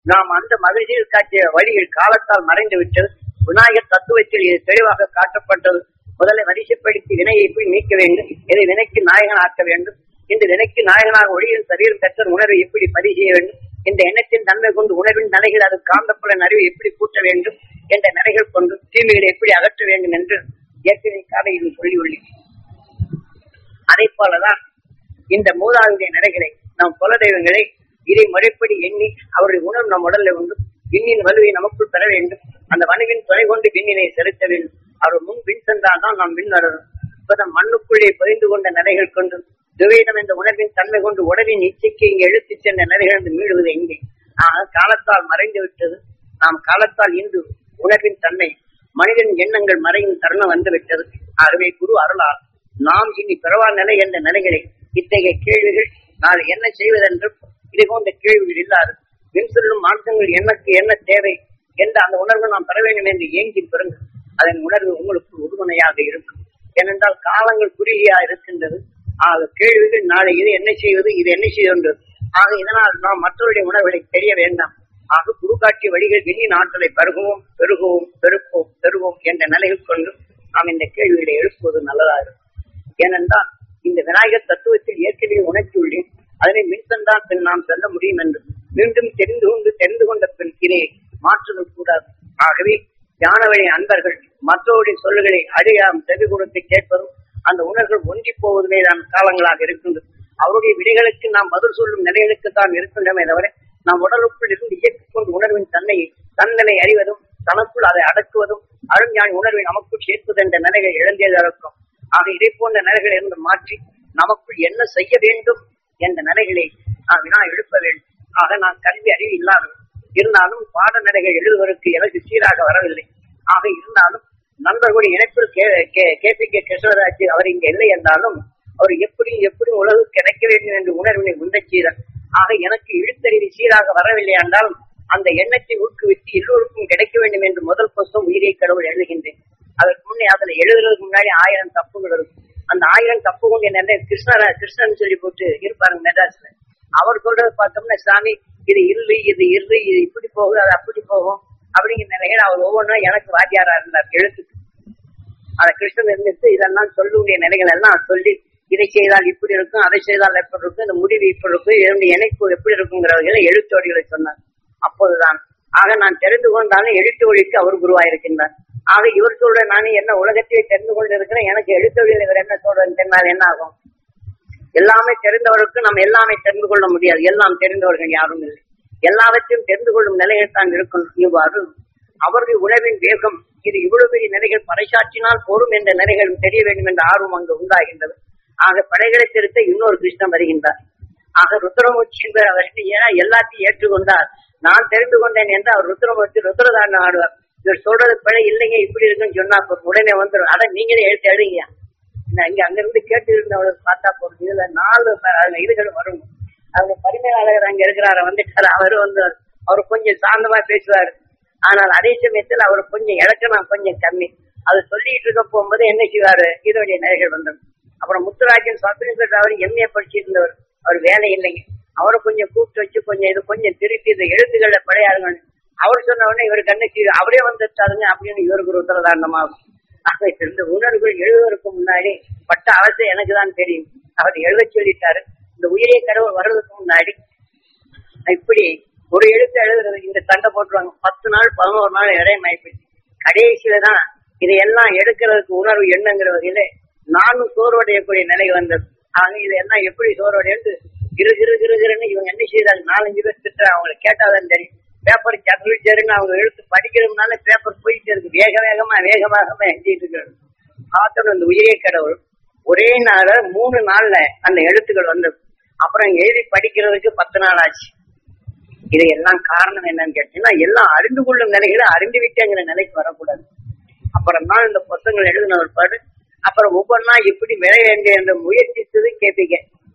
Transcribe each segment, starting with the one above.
நாம் அந்த மகிழ்ச்சியில் காட்டிய வழியில் காலத்தால் மறைந்து விட்டது விநாயகர் தத்துவத்தில் இது தெளிவாக காட்டப்பட்டது முதல்ல வரிசைப்படுத்தி வினையை எப்படி நீக்க வேண்டும் இதை வினைக்கு நாயகன் ஆக்க வேண்டும் இந்த வினைக்கு நாயகனாக ஒளியின் சரீரம் பெற்ற உணர்வை எப்படி பதிவு செய்ய வேண்டும் இந்த எண்ணத்தின் தன்மை கொண்டு உணர்வின் நிலைகள் அது காந்தப்புலன் அறிவை எப்படி கூட்ட வேண்டும் என்ற நிலைகள் கொண்டு தீமைகளை எப்படி அகற்ற வேண்டும் என்று ஏற்கனவே காலையில் சொல்லியுள்ளேன் அதை போலதான் இந்த மூதாவுடைய நிலைகளை நம் குல தெய்வங்களை இதை முறைப்படி எண்ணி அவருடைய உணர்வு நம் உடல்ல உண்டு விண்ணின் வலுவை நமக்குள் பெற வேண்டும் அந்த வலுவின் துணை கொண்டு விண்ணினை செலுத்த வேண்டும் அவர் முன் விண் சென்றால் தான் நாம் விண் வரணும் இப்பதான் மண்ணுக்குள்ளே பதிந்து கொண்ட நிலைகள் கொண்டு துவைதம் என்ற உணர்வின் தன்மை கொண்டு உடலின் இச்சைக்கு இங்கே இழுத்துச் சென்ற நிலைகள் மீளுவது எங்கே ஆக காலத்தால் மறைந்து விட்டது நாம் காலத்தால் இன்று உணர்வின் தன்மை மனிதன் எண்ணங்கள் மறையும் தருணம் வந்து விட்டது ஆகவே குரு அருளால் நாம் இனி பிறவா நிலை என்ற நிலைகளை இத்தகைய கேள்விகள் நான் என்ன செய்வதென்றும் இது போன்ற கேள்விகள் இல்லாது பின் சொல்லும் மாற்றங்கள் எனக்கு என்ன தேவை என்ற அந்த உணர்வு நாம் பெற வேண்டும் என்று ஏங்கி பெறுங்க அதன் உணர்வு உங்களுக்கு உறுதுணையாக இருக்கும் ஏனென்றால் காலங்கள் குறுகியா இருக்கின்றது ஆக கேள்விகள் நாளை இது என்ன செய்வது இது என்ன செய்வது ஆக இதனால் நாம் மற்றவருடைய உணர்வுகளை தெரிய வேண்டாம் ஆக குரு காட்டிய வழிகள் விண்ணின் ஆற்றலை பருகுவோம் பெருகுவோம் பெருப்போம் பெறுவோம் என்ற நிலையில் கொண்டு நாம் இந்த கேள்விகளை எழுப்புவது நல்லதா இருக்கும் ஏனென்றால் இந்த விநாயகர் தத்துவத்தில் ஏற்கனவே உணர்த்தியுள்ளேன் அதனை மின்சந்தான் பின் நாம் சொல்ல முடியும் என்று மீண்டும் தெரிந்து கொண்டு தெரிந்து கொண்ட பின் இதை மாற்றுதல் கூடாது ஆகவே ஞானவழி அன்பர்கள் மற்றவருடைய சொல்லுகளை அடியாம் செவி கொடுத்து கேட்பதும் அந்த உணர்வுகள் ஒன்றி போவதுமே தான் காலங்களாக இருக்கின்றது அவருடைய விடைகளுக்கு நாம் பதில் சொல்லும் நிலைகளுக்கு தான் இருக்கின்றமே தவிர நாம் உடலுக்குள் இருந்து இயக்கிக் கொண்டு உணர்வின் தன்மையை தன்னை அறிவதும் தனக்குள் அதை அடக்குவதும் அருஞானி உணர்வை நமக்குள் சேர்ப்பது என்ற நிலைகள் இழந்ததாக இருக்கும் ஆக இதை போன்ற நிலைகளை இருந்து மாற்றி நமக்குள் என்ன செய்ய வேண்டும் என்ற நிலைகளை நாம் வினா எழுப்ப வேண்டும் ஆக நான் கல்வி அறிவு இல்லாதவன் இருந்தாலும் பாடநிலைகள் எழுதுவதற்கு எனக்கு சீராக வரவில்லை ஆக இருந்தாலும் நண்பர்களுடைய இணைப்பில் கே பி கே கிருஷ்ணராஜ் அவர் இங்க இல்லை என்றாலும் அவர் எப்படி எப்படி உலகு கிடைக்க வேண்டும் என்று உணர்வினை உண்டச் செய்தார் ஆக எனக்கு இழுத்தறிவு சீராக வரவில்லை என்றால் அந்த எண்ணத்தை ஊக்குவித்து எல்லோருக்கும் கிடைக்க வேண்டும் என்று முதல் புஸ்தம் உயிரை கடவுள் எழுதுகின்றேன் அதற்கு முன்னே அதுல எழுதுறதுக்கு முன்னாடி ஆயிரம் தப்புகள் இருக்கும் அந்த ஆயிரம் தப்பு கொண்டு என்ன கிருஷ்ணரா கிருஷ்ணன் சொல்லி போட்டு இருப்பாருங்க மெட்ராஸ்ல அவர் சொல்றது பார்த்தோம்னா சாமி இது இல்லு இது இரு இது இப்படி போகும் அது அப்படி போகும் அப்படிங்கிற நிலையில் அவர் ஒவ்வொன்றும் எனக்கு வாத்தியாரா இருந்தார் எழுத்துக்கு அதை கிருஷ்ணன் இருந்துட்டு இதெல்லாம் சொல்லக்கூடிய நிலைகள் எல்லாம் சொல்லி இதை செய்தால் இப்படி இருக்கும் அதை செய்தால் எப்படி இருக்கும் இந்த முடிவு இப்படி இருக்கும் இதனுடைய இணைப்பு எப்படி இருக்குங்கிறவர்களை எழுத்தோடிகளை சொன்னார் அப்போதுதான் ஆக நான் தெரிந்து கொண்டாலும் எழுத்து ஒழிக்கு அவர் குருவாயிருக்கின்றார் ஆக இவர் சொல்ற நானே என்ன உலகத்தையே தெரிந்து கொண்டு இருக்கிறேன் எனக்கு எழுத்தொழில் இவர் என்ன சொல்றேன்னு தெரிந்தால் என்ன ஆகும் எல்லாமே தெரிந்தவருக்கு நம்ம எல்லாமே தெரிந்து கொள்ள முடியாது எல்லாம் தெரிந்தவர்கள் யாரும் இல்லை எல்லாவற்றையும் தெரிந்து கொள்ளும் நிலையில் தான் இருக்கணும் இவ்வாறு அவருடைய உணவின் வேகம் இது இவ்வளவு பெரிய நிலைகள் பறைசாற்றினால் போரும் என்ற நிலைகள் தெரிய வேண்டும் என்ற ஆர்வம் அங்கு உண்டாகின்றது ஆக படைகளை திருத்த இன்னொரு கிருஷ்ணன் வருகின்றார் ஆக ருத்ரமூர்த்தி என்பவர் அவருக்கு ஏன்னா எல்லாத்தையும் ஏற்றுக்கொண்டார் நான் தெரிந்து கொண்டேன் என்று அவர் ருத்ரமூர்த்தி ருத்ரதாண்டம் ஆடுவார் இவர் சொல்றது பிழை இல்லைங்க இப்படி இருக்குன்னு சொன்னா போதும் உடனே வந்துடும் அட நீங்களே எழுத்து எழுதுங்க இங்க அங்க இருந்து கேட்டு இருந்தவங்களுக்கு பார்த்தா போதும் இதுல நாலு இதுகள் வரும் அவங்க பரிமையாளர் அங்க இருக்கிறாரு வந்துட்டாரு அவரு வந்து அவர் கொஞ்சம் சாந்தமா பேசுவாரு ஆனால் அதே சமயத்தில் அவர் கொஞ்சம் இலக்கணம் கொஞ்சம் கம்மி அது சொல்லிட்டு இருக்க போகும்போது என்ன செய்வாரு இதோடைய நிலைகள் வந்தது அப்புறம் முத்துராஜன் சத்ரேந்திர அவர் எம்ஏ படிச்சிருந்தவர் அவர் வேலை இல்லைங்க அவரை கொஞ்சம் கூப்பிட்டு வச்சு கொஞ்சம் இது கொஞ்சம் திருப்பி இந்த எழுத்துக்களை படையாருங்க அவர் சொன்ன உடனே இவருக்கு என்ன செய்யுது அவரே வந்துட்டாருங்க அப்படின்னு இவருக்கு ஒரு உத்தரதாண்டமாகும் ஆக இந்த உணர்வுகள் எழுதுவதற்கு முன்னாடி பட்ட அவசியம் எனக்கு தான் தெரியும் அவர் எழுத சொல்லிட்டாரு இந்த உயிரிய கடவுள் வர்றதுக்கு முன்னாடி இப்படி ஒரு எழுத்து எழுதுறது இந்த தண்டை போட்டுருவாங்க பத்து நாள் பதினோரு நாள் இடையமாயிப்போச்சு கடைசியில தான் இதையெல்லாம் எடுக்கிறதுக்கு உணர்வு என்னங்கிற வகையில நானும் சோர்வடையக்கூடிய நிலை வந்தது ஆக இதெல்லாம் எப்படி சோர்வடைந்து கிரு கிரு கிரு கிருன்னு இவங்க என்ன செய்தாங்க நாலஞ்சு பேர் திட்ட அவங்களை கேட்டாதான் தெரியும் பேப்பர் சர்வீச்சர்னு அவங்க எழுத்து படிக்கிறதுனால பேப்பர் போயிட்டு இருக்கு வேக வேகமா வேகமாக எழுதிட்டு இருக்காரு பார்த்தோம் இந்த உயிரிய கடவுள் ஒரே நாள மூணு நாள்ல அந்த எழுத்துக்கள் வந்தது அப்புறம் எழுதி படிக்கிறதுக்கு பத்து நாள் ஆச்சு இது எல்லாம் காரணம் என்னன்னு கேட்டீங்கன்னா எல்லாம் அறிந்து கொள்ளும் நிலைகளை அறிந்து விட்டேங்கிற நிலைக்கு வரக்கூடாது அப்புறம் தான் இந்த புத்தகங்கள் எழுதின ஒரு பாடு அப்புறம் ஒவ்வொன்றா எப்படி பெற வேண்டும் என்று முயற்சித்தது கேட்பீங்க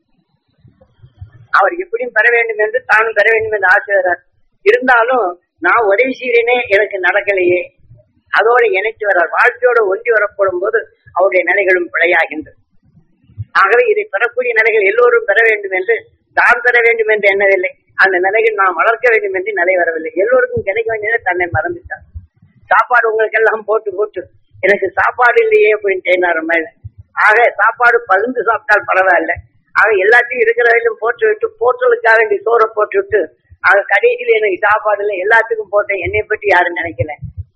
அவர் எப்படியும் பெற வேண்டும் என்று தானும் பெற வேண்டும் என்று ஆசைகிறார் இருந்தாலும் நான் உதவி செய்கிறேனே எனக்கு நடக்கலையே அதோட இணைத்து வர்றார் வாழ்க்கையோட ஒன்றி வரப்படும் போது அவருடைய நிலைகளும் பிழையாகின்றது ஆகவே இதை பெறக்கூடிய நிலைகள் எல்லோரும் பெற வேண்டும் என்று தான் பெற வேண்டும் என்று எண்ணவில்லை அந்த நிலையில் நாம் வளர்க்க வேண்டும் என்று நிலை வரவில்லை எல்லோருக்கும் கிடைக்க வேண்டியதை தன்னை மறந்துட்டான் சாப்பாடு உங்களுக்கு எல்லாம் போட்டு போட்டு எனக்கு சாப்பாடு இல்லையே அப்படின்னு செய்யினார் மேல ஆக சாப்பாடு பகிர்ந்து சாப்பிட்டால் பரவாயில்ல ஆக எல்லாத்தையும் இருக்கிற வரையிலும் போட்டு விட்டு போற்றலுக்காக வேண்டி சோறை போட்டு விட்டு ஆக கடைசியில் எனக்கு சாப்பாடு இல்லை எல்லாத்துக்கும் போட்டேன் என்னை பற்றி யாரும் நினைக்கல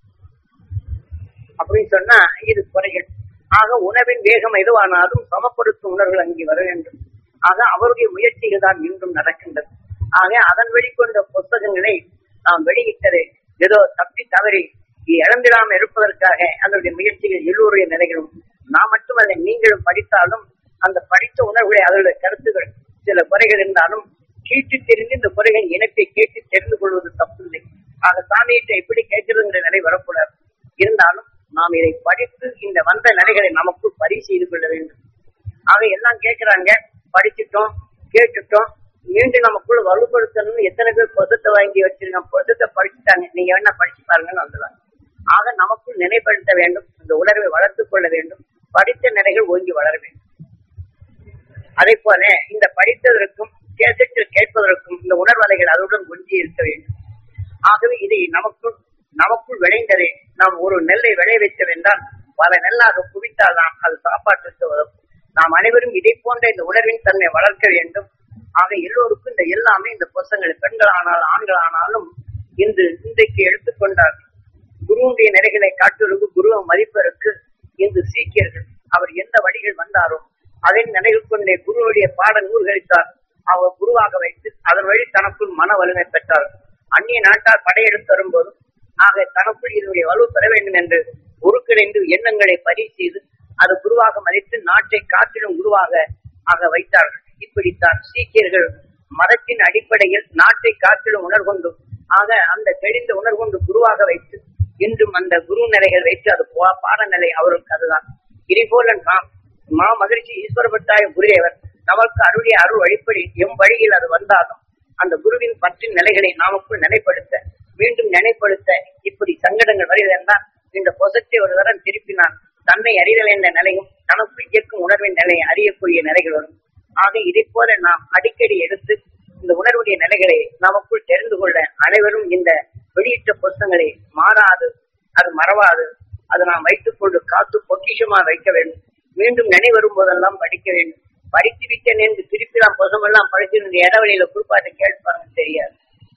அப்படின்னு சொன்னா இது குறைகள் ஆக உணவின் வேகம் எதுவானாலும் சமப்படுத்தும் உணர்வுகள் அங்கே வர வேண்டும் ஆக அவருடைய முயற்சிகள் தான் இன்றும் நடக்கின்றது ஆக அதன் வெளிக்கொண்ட புத்தகங்களை நாம் வெளியிட்டது ஏதோ தப்பி தவறி இழந்திடாமல் இருப்பதற்காக அதனுடைய முயற்சிகள் எல்லோருடைய நிலைகளும் நான் மட்டுமல்ல நீங்களும் படித்தாலும் அந்த படித்த உணர்வுகளை அதனுடைய கருத்துகள் சில குறைகள் இருந்தாலும் கேட்டு தெரிந்து இந்த குறைகளின் இணைப்பை கேட்டு தெரிந்து கொள்வது தப்பில்லை ஆக சாமியிட்ட எப்படி கேட்கிறதுங்கிற நிலை வரக்கூடாது இருந்தாலும் நாம் இதை படித்து இந்த வந்த நிலைகளை நமக்கு பதிவு செய்து கொள்ள வேண்டும் ஆக எல்லாம் கேட்கிறாங்க படிச்சுட்டோம் கேட்டுட்டோம் மீண்டும் நமக்குள்ள வலுப்படுத்தணும்னு எத்தனை பேர் பொசத்தை வாங்கி வச்சிருக்காங்க பொசத்தை படிச்சுட்டாங்க நீங்க வேணா படிச்சு பாருங்கன்னு வந்துடுவாங்க ஆக நமக்குள் நினைப்படுத்த வேண்டும் இந்த உணர்வை வளர்த்துக் கொள்ள வேண்டும் படித்த நிலைகள் ஓங்கி வளர வேண்டும் அதே போல இந்த படித்ததற்கும் கேசட்டில் கேட்பதற்கும் இந்த உணர்வலைகள் அதுடன் ஒன்றி இருக்க வேண்டும் ஆகவே இதை நமக்குள் நமக்குள் விளைந்ததை நாம் ஒரு நெல்லை விளைய வைக்க வேண்டால் பல நெல்லாக குவித்தால் தான் அது சாப்பாட்டுக்கு உதவும் நாம் அனைவரும் இதை போன்ற இந்த உணர்வின் தன்மை வளர்க்க வேண்டும் ஆக எல்லோருக்கும் இந்த எல்லாமே இந்த புத்தகங்கள் பெண்களானால் ஆண்களானாலும் இன்று இன்றைக்கு எடுத்துக்கொண்டார் குருவுடைய நிலைகளை காட்டுவதற்கு குருவை மதிப்பதற்கு இன்று சீக்கியர்கள் அவர் எந்த வழிகள் வந்தாரோ அதை நினைவு கொண்டே குருவுடைய பாட நூல்களித்தார் அவர் குருவாக வைத்து அதன் வழி தனக்குள் மன வலிமை பெற்றார் அந்நிய நாட்டார் படையெடுத்து வரும்போது ஆக தனக்குள் இதனுடைய வலு பெற வேண்டும் என்று ஒருங்கிணைந்து எண்ணங்களை பதிவு செய்து அது குருவாக மதித்து நாட்டை காற்றிலும் குருவாக ஆக வைத்தார்கள் இப்படித்தான் சீக்கியர்கள் மதத்தின் அடிப்படையில் நாட்டை காற்றிலும் உணர்கொண்டு ஆக அந்த தெளிந்த உணர்கொண்டு குருவாக வைத்து இன்றும் அந்த குரு நிலைகள் வைத்து அது பா- பாடநிலை அவருக்கு அதுதான் இதேபோல நாம் மா மகிழ்ச்சி ஈஸ்வரபட்டாய குருதேவர் நமக்கு அருளிய அருள் வழிப்படி எம் வழியில் அது வந்தாலும் அந்த குருவின் பற்றின் நிலைகளை நாமக்குள் நிலைப்படுத்த மீண்டும் நினைப்படுத்த இப்படி சங்கடங்கள் வருகிறதென்றால் இந்த பொசத்தை ஒரு தரம் திருப்பினால் தன்னை அறிதல் என்ற நிலையும் தனக்குள் இயக்கும் உணர்வின் நிலையை அறியக்கூடிய நிலைகள் வரும் ஆக இதை போல நாம் அடிக்கடி எடுத்து இந்த உணர்வுடைய நிலைகளை நமக்குள் தெரிந்து கொள்ள அனைவரும் இந்த வெளியிட்ட புத்தகங்களை மாறாது அது மறவாது அது நாம் வைத்துக் கொண்டு காத்து பொக்கிஷமா வைக்க வேண்டும் மீண்டும் நினைவரும் போதெல்லாம் படிக்க வேண்டும் படித்து விட்டேன் என்று திருப்பி நாம் புத்தகமெல்லாம் படிச்சிருந்து இடவழியில குறிப்பாட்டு கேட்பாங்க தெரியாது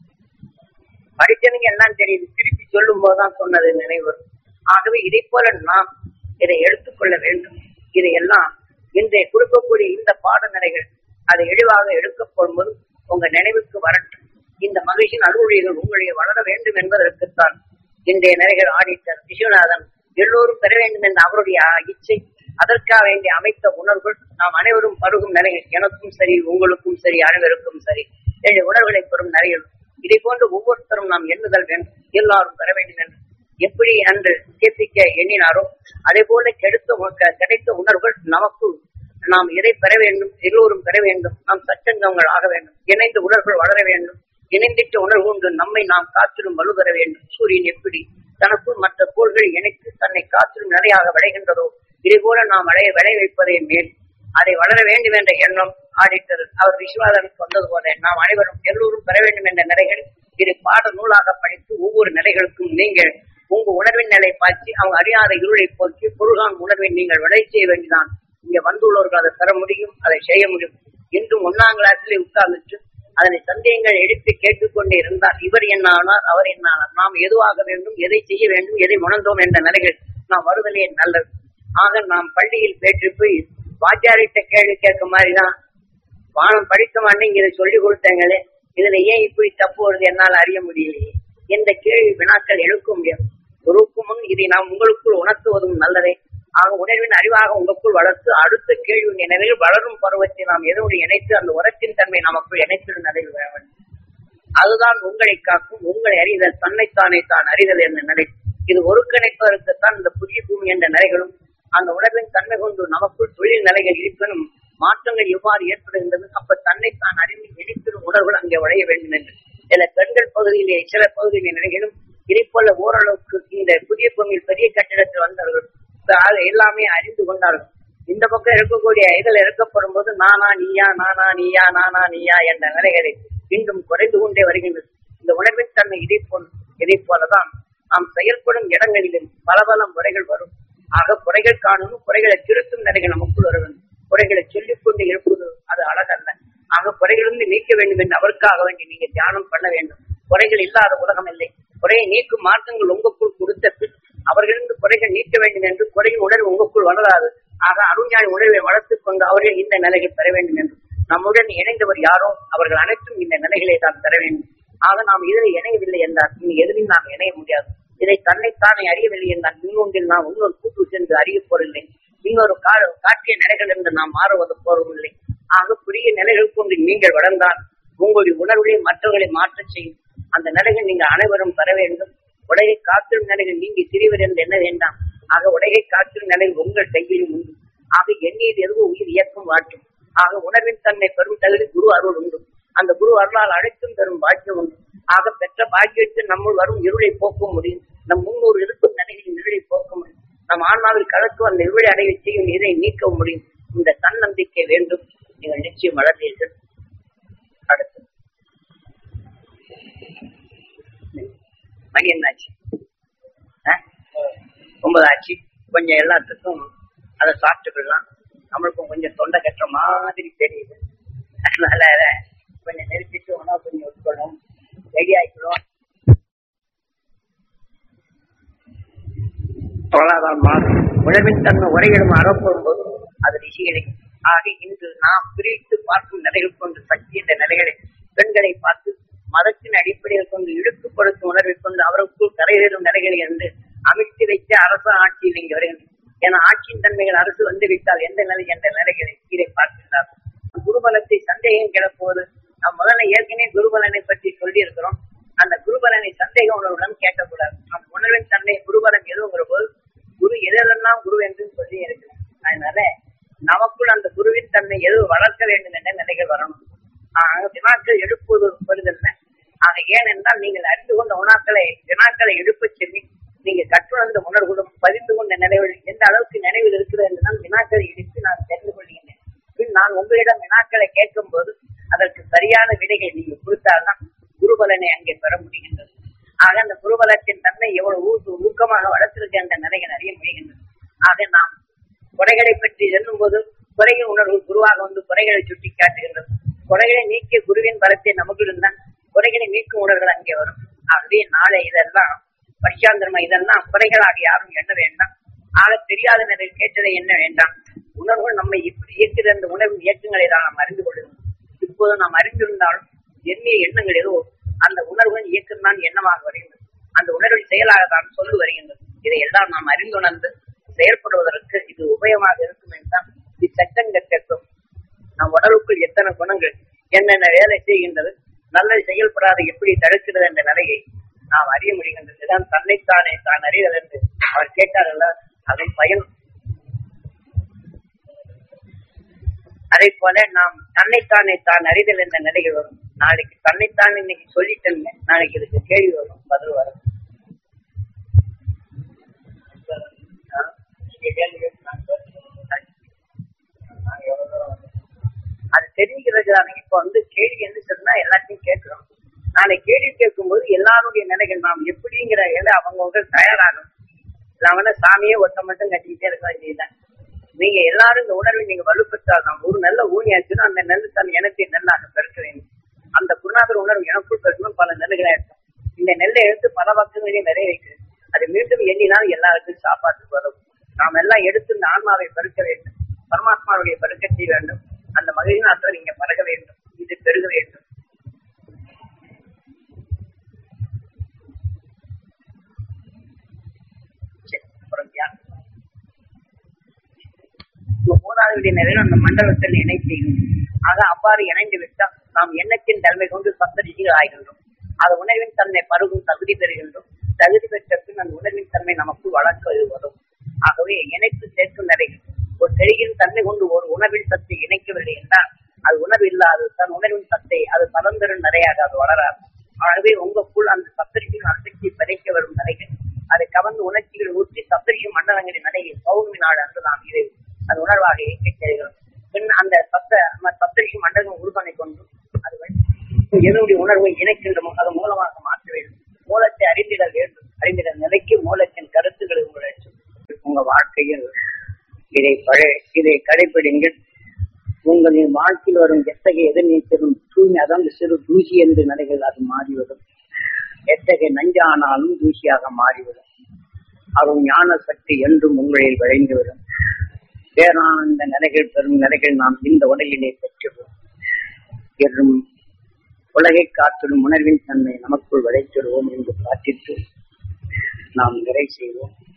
படித்தவங்க எல்லாம் தெரியுது திருப்பி சொல்லும் போதுதான் சொன்னது நினைவு வரும். ஆகவே இதை போல நாம் இதை எடுத்துக்கொள்ள வேண்டும் இதையெல்லாம் இன்றைய கொடுக்கக்கூடிய இந்த பாடநிலைகள் அதை எளிவாக எடுக்கப்படும் போது உங்க நினைவுக்கு வரட்டும் இந்த மகிழ்ச்சியின் அலுவலிகள் உங்களுடைய வளர வேண்டும் என்பதற்குத்தான் இன்றைய நிலைகள் ஆடிட்டர் விஸ்வநாதன் எல்லோரும் பெற வேண்டும் என்ற அவருடைய இச்சை அதற்காக வேண்டிய அமைத்த உணர்வுகள் நாம் அனைவரும் பருகும் நிலைகள் எனக்கும் சரி உங்களுக்கும் சரி அனைவருக்கும் சரி என்ற உணர்வுகளை பெறும் நிலைகள் இதை போன்று ஒவ்வொருத்தரும் நாம் எண்ணுதல் வேண்டும் எல்லாரும் பெற வேண்டும் என்று எப்படி அன்று கேட்பிக்க எண்ணினாரோ அதே போல கெடுத்த உ- க- கிடைத்த உணர்வுகள் நமக்குள் நாம் எதை பெற வேண்டும் எல்லோரும் பெற வேண்டும் நாம் சச்சங்கங்கள் ஆக வேண்டும் இணைந்த உணர்வுகள் வளர வேண்டும் இணைந்திட்ட உணர்வு கொண்டு நம்மை நாம் காற்றிலும் வலுப்பெற வேண்டும் சூரியன் எப்படி தனக்குள் மற்ற கோள்களை இணைத்து தன்னை காற்றிலும் நிலையாக விளைகின்றதோ இதே போல நாம் விளைய விளைய வைப்பதே மேல் அதை வளர வேண்டும் என்ற எண்ணம் ஆடிட்டர் அவர் விஸ்வாதன் சொன்னது போல நாம் அனைவரும் எல்லோரும் பெற வேண்டும் என்ற நிலைகள் இது பாட நூலாக படித்து ஒவ்வொரு நிலைகளுக்கும் நீங்கள் உங்க உணர்வின் நிலை பாய்ச்சி அவங்க அறியாத இருளை போக்கி பொருளான் உணர்வை நீங்கள் விளை செய்ய வேண்டிதான் இங்க வந்துள்ளவர்கள் அதை பெற முடியும் அதை செய்ய முடியும் இன்றும் ஒன்னாம் கிளாஸிலே உட்கார்ந்துட்டு அதனை சந்தேகங்கள் எழுப்பி கேட்டுக்கொண்டே இருந்தால் இவர் என்ன ஆனார் அவர் என்ன ஆனார் நாம் எதுவாக வேண்டும் எதை செய்ய வேண்டும் எதை உணர்ந்தோம் என்ற நிலைகள் நாம் வருவதே நல்லது ஆக நாம் பள்ளியில் பேற்று போய் வாத்தியாரிட்ட கேள்வி கேட்க மாதிரிதான் வானம் படித்த மாட்டேங்க இதை சொல்லி கொடுத்தாங்களே இதுல ஏன் இப்படி தப்பு வருது என்னால் அறிய முடியலையே என்ற கேள்வி வினாக்கள் எழுக்க முடியாது குருவுக்கு முன் இதை நாம் உங்களுக்குள் உணர்த்துவதும் நல்லதே ஆக உணர்வின் அறிவாக உங்களுக்குள் வளர்த்து அடுத்த கேள்வி நினைவில் வளரும் பருவத்தை நாம் எதோடு இணைத்து அந்த உரத்தின் தன்மை நமக்குள் இணைத்திடும் நிலை வர வேண்டும் அதுதான் உங்களை காக்கும் உங்களை அறிதல் தன்னைத்தானே தான் அறிதல் என்ற நிலை இது ஒருங்கிணைப்பதற்குத்தான் இந்த புதிய பூமி என்ற நிலைகளும் அந்த உணர்வின் தன்மை கொண்டு நமக்குள் தொழில் நிலைகள் இருப்பினும் மாற்றங்கள் எவ்வாறு ஏற்படுகின்றது அப்ப தன்னைத்தான் அறிந்து இணைப்பிடும் உணர்வுகள் அங்கே விளைய வேண்டும் என்று சில பெண்கள் பகுதியிலே சில பகுதியிலே நிலைகளும் இதை போல ஓரளவுக்கு இந்த புதிய பூமியில் பெரிய கட்டிடத்தில் வந்தார்கள் இப்ப அது எல்லாமே அறிந்து கொண்டார்கள் இந்த பக்கம் இருக்கக்கூடிய இதுல இருக்கப்படும் போது நானா நீயா நானா நீயா நானா நீயா என்ற நிலைகளை மீண்டும் குறைந்து கொண்டே வருகின்றது இந்த உணர்வின் தன்மை இதை போல் இதை போலதான் நாம் செயல்படும் இடங்களிலும் பல பல முறைகள் வரும் ஆக குறைகள் காணும் குறைகளை திருத்தும் நிலைகள் நமக்குள் வர வேண்டும் குறைகளை சொல்லிக் கொண்டு இருப்பது அது அழகல்ல ஆக குறைகளிலிருந்து நீக்க வேண்டும் என்று அவருக்காக வேண்டி நீங்க தியானம் பண்ண வேண்டும் குறைகள் இல்லாத உலகம் இல்லை குறையை நீக்கும் மார்க்கங்கள் உங்களுக்குள் கொடுத்த பின் அவர்களிருந்து குறைகள் நீக்க வேண்டும் என்று குறையின் உணர்வு உங்களுக்குள் வளராது ஆக அருஞானி உணர்வை வளர்த்துக் கொண்டு அவர்கள் இந்த நிலைகள் பெற வேண்டும் என்று நம்முடன் இணைந்தவர் யாரோ அவர்கள் அனைத்தும் இந்த நிலைகளை தான் பெற வேண்டும் ஆக நாம் இதில் இணையவில்லை என்றால் இனி எதிரில் நாம் இணைய முடியாது இதை தன்னைத்தானே அறியவில்லை என்றால் இன்னொன்றில் நாம் இன்னொரு கூட்டு சென்று அறிய போறதில்லை இன்னொரு கா காட்டிய நிலைகள் என்று நாம் மாறுவது போறதில்லை ஆக புதிய நிலைகள் கொண்டு நீங்கள் வளர்ந்தால் உங்களுடைய உணர்வுகளை மற்றவர்களை மாற்றச் செய்யும் அந்த நிலைகள் நீங்கள் அனைவரும் பெற வேண்டும் உலகை காத்திரும் நிலைகள் நீங்க சிறியவர் என்று என்ன வேண்டாம் ஆக உலகை காத்திரும் நிலை உங்கள் கையிலும் உண்டு ஆக எண்ணியது எதுவும் உயிர் இயக்கம் மாற்றும் ஆக உணர்வின் தன்மை பெரும் தகுதி குரு அருள் உண்டு அந்த குரு அருளால் அழைத்தும் பெறும் பாக்கியம் உண்டு ஆக பெற்ற பாக்கியத்தில் நம்முள் வரும் இருளை போக்க முடியும் நம் முன்னோர் இருக்கும் நிலைகளில் இருளை போக்க முடியும் நம் ஆன்மாவில் கலக்கு அந்த இருளை அடைய செய்யும் இதை நீக்க முடியும் இந்த தன்னம்பிக்கை வேண்டும் நீங்கள் நிச்சயம் வளர்ந்தீர்கள் அடுத்து மணி என்னாச்சு ஆ? ஒன்பது ஆச்சு கொஞ்சம் எல்லாத்துக்கும் அதை சாப்பிட்டுக்கலாம் நம்மளுக்கும் கொஞ்சம் தொண்டை கட்டுற மாதிரி தெரியுது அதனால கொஞ்சம் நிறுத்திட்டு உணவு கொஞ்சம் விட்டுக்கணும் ரெடி ஆயிக்கணும் பொருளாதாரம் மாறும் உணவின் தன்மை உரையிடும் அறப்படும் போது அது ரிஷிகளை ஆக இன்று நாம் பிரித்து பார்க்கும் நிலைகள் கொண்டு சக்தி என்ற நிலைகளை பெண்களை பார்த்து மதத்தின் அடிப்படையில் கொண்டு இழுக்குப்படுத்தும் உணர்வை கொண்டு அவருக்குள் கரையேறும் நிலைகளை என்று அமைத்து வைத்த அரசு ஆட்சியில் இங்கு வருகின்றன என ஆட்சியின் தன்மைகள் அரசு வந்துவிட்டால் எந்த நிலை என்ற நிலைகளை கீழே பார்க்கின்றார் குருபலத்தை சந்தேகம் கிடப்போது நாம் முதல்ல ஏற்கனவே குருபலனை பற்றி சொல்லி இருக்கிறோம் அந்த குருபலனை சந்தேக உணர்வுடன் கேட்கக்கூடாது நம் உணர்வின் தன்மை குருபலன் எதுங்கிற போது குரு எதெல்லாம் குரு என்று சொல்லி இருக்கிறோம் அதனால நமக்குள் அந்த குருவின் தன்மை எது வளர்க்க வேண்டும் என்ற நிலைகள் வரணும் ஆக வினாக்கள் எழுப்புவது ஒரு பெரிதல்ல ஆக ஏனென்றால் நீங்கள் அறிந்து கொண்ட உணாக்களை வினாக்களை எழுப்பச் சொல்லி நீங்க கற்றுணர்ந்த உணர்வுகளும் பதிந்து கொண்ட நினைவுகள் எந்த அளவுக்கு நினைவில் இருக்கிறது என்றுதான் வினாக்களை எழுப்பி நான் தெரிந்து கொள்கின்றேன் பின் நான் உங்களிடம் வினாக்களை கேட்கும் போது அதற்கு சரியான விடைகள் நீங்க கொடுத்தால்தான் குருபலனை அங்கே பெற முடிகின்றது ஆக அந்த குருபலத்தின் தன்மை எவ்வளவு ஊக்கு ஊக்கமாக வளர்த்திருக்கு என்ற நிலைகள் அறிய முடிகின்றது ஆக நாம் குறைகளை பற்றி சொல்லும் போது குறையின் உணர்வு குருவாக வந்து குறைகளை சுட்டி காட்டுகின்றது குறைகளை நீக்கிய குருவின் பலத்தை நமக்கு இருந்தால் குறைகளை நீக்கும் உணர்வுகள் அங்கே வரும் ஆகவே நாளை இதெல்லாம் பரிசாந்திரமா இதெல்லாம் குறைகளாக யாரும் எண்ண வேண்டாம் ஆக தெரியாத நிலையில் கேட்டதை என்ன வேண்டாம் உணர்வுகள் நம்மை இப்படி இயக்குகிற அந்த உணர்வு இயக்கங்களை தான் நாம் அறிந்து கொள்ளும் இப்போது நாம் அறிந்திருந்தாலும் எண்ணிய எண்ணங்கள் ஏதோ அந்த உணர்வுகள் இயக்கம் தான் எண்ணமாக வருகின்றது அந்த உணர்வின் செயலாக தான் சொல்லு வருகின்றது இதையெல்லாம் நாம் அறிந்துணர்ந்து செயல்படுவதற்கு இது உபயமாக இருக்கும் என்றால் இச்சட்டங்க கேட்கும் நம் உடலுக்குள் எத்தனை குணங்கள் என்னென்ன வேலை செய்கின்றது நல்லது செயல்படாத எப்படி தடுக்கிறது என்ற நிலையை நாம் அறிய முடிகின்றது இதுதான் தன்னைத்தானே தான் அறிதல் என்று அவர் கேட்டார்கள் அதை பயன் அதே போல நாம் தன்னைத்தானே தான் அறிதல் என்ற நிலைகள் வரும் நாளைக்கு தன்னைத்தான் இன்னைக்கு சொல்லிட்டேங்க நாளைக்கு இதுக்கு கேள்வி வரும் பதில் வரும் நீங்க கேள்வி கேட்கலாம். நான் எவ்வளவு தூரம் வந்தேன்? அது தெரிவிக்கிறது தானே இப்ப வந்து கேள்வி என்ன சொன்னா எல்லாத்தையும் கேட்கிறோம் நாளை கேள்வி கேட்கும்போது எல்லாருடைய நிலைகள் நாம் எப்படிங்கிற இதை அவங்கவுங்க தயாராகும் இல்லாம சாமியே ஒட்ட மட்டும் கட்டிக்கிட்டே இருக்க வேண்டியதுதான் நீங்க எல்லாரும் இந்த உணர்வை நீங்க வலுப்பெற்றால் தான் ஒரு நல்ல ஊனியாச்சுன்னா அந்த நெல் தன் இனத்தை நெல்லாக பெருக்க வேண்டும் அந்த குருநாதர் உணர்வு எனக்குள் பெருக்கணும் பல நெல்லுகளை இருக்கும் இந்த நெல்லை எடுத்து பல பக்கங்களையும் நிறைய வைக்கிறது அது மீண்டும் எண்ணினால் எல்லாருக்கும் சாப்பாட்டுக்கு வரும் நாம் எல்லாம் எடுத்து இந்த ஆன்மாவை பெருக்க வேண்டும் பரமாத்மாவுடைய பெருக்கத்தை வேண்டும் அந்த மகிழ்நாத்தில் நீங்க பழக வேண்டும் இது பெருக வேண்டும் சரி, அப்புறம் தியானம். இந்த மூதாதையுடைய நிறைவு அந்த மண்டலத்தில் இணை செய்யும் ஆக அவ்வாறு இணைந்து விட்டால் நாம் எண்ணத்தின் தன்மை கொண்டு சப்தரிசிகள் ஆகின்றோம் அது உணர்வின் தன்மை பருகும் தகுதி பெறுகின்றோம் தகுதி பெற்ற பின் அந்த உணர்வின் தன்மை நமக்கு வளர்க்க வரும் ஆகவே இணைத்து சேர்க்கும் நிலைகள் ஒரு செடியின் தன்மை கொண்டு ஒரு உணவின் சத்தை இணைக்கவில்லை என்றால் அது உணவு இல்லாது தன் உணர்வின் சத்தை அது பலந்தரும் நிறையாக அது வளராது ஆகவே உங்களுக்குள் அந்த சப்தரிசியின் அசக்தி படைக்க வரும் நிலைகள் அதை கவர்ந்து உணர்ச்சிகள் ஊற்றி சப்தரிசி மண்டலங்களின் நிலையில் பௌர்ணமி நாடு அன்று நாம் இதை அது உணர உணர்வாக இயக்கச் செய்கிறோம் பின் அந்த சப்த அந்த சப்தரிஷி மண்டலம் உருவனை கொண்டு அது வந்து எதனுடைய உணர்வை இணைக்கின்றமோ அதன் மூலமாக மாற்ற வேண்டும் மூலத்தை அறிந்திட வேண்டும் அறிந்திட நிலைக்கு மூலத்தின் கருத்துக்களை உங்களை உங்க வாழ்க்கையில் இதை பழைய இதை கடைபிடிங்கள் உங்களின் வாழ்க்கையில் வரும் எத்தகைய எதிர்நீச்சலும் தூய்மை அதாவது சிறு தூசி என்று நிலைகள் அது மாறிவிடும் எத்தகைய நஞ்சானாலும் தூசியாக மாறிவிடும் அருள் ஞான சக்தி என்றும் உங்களில் விளைந்துவிடும் பேரானந்த நிலைகள் பெறும் நிலைகள் நாம் இந்த உலகிலே பெற்றுள்ளோம் என்றும் உலகை காத்திடும் உணர்வின் தன்மை நமக்குள் விளைத்திடுவோம் என்று பிரார்த்தித்து நாம் நிறை செய்வோம்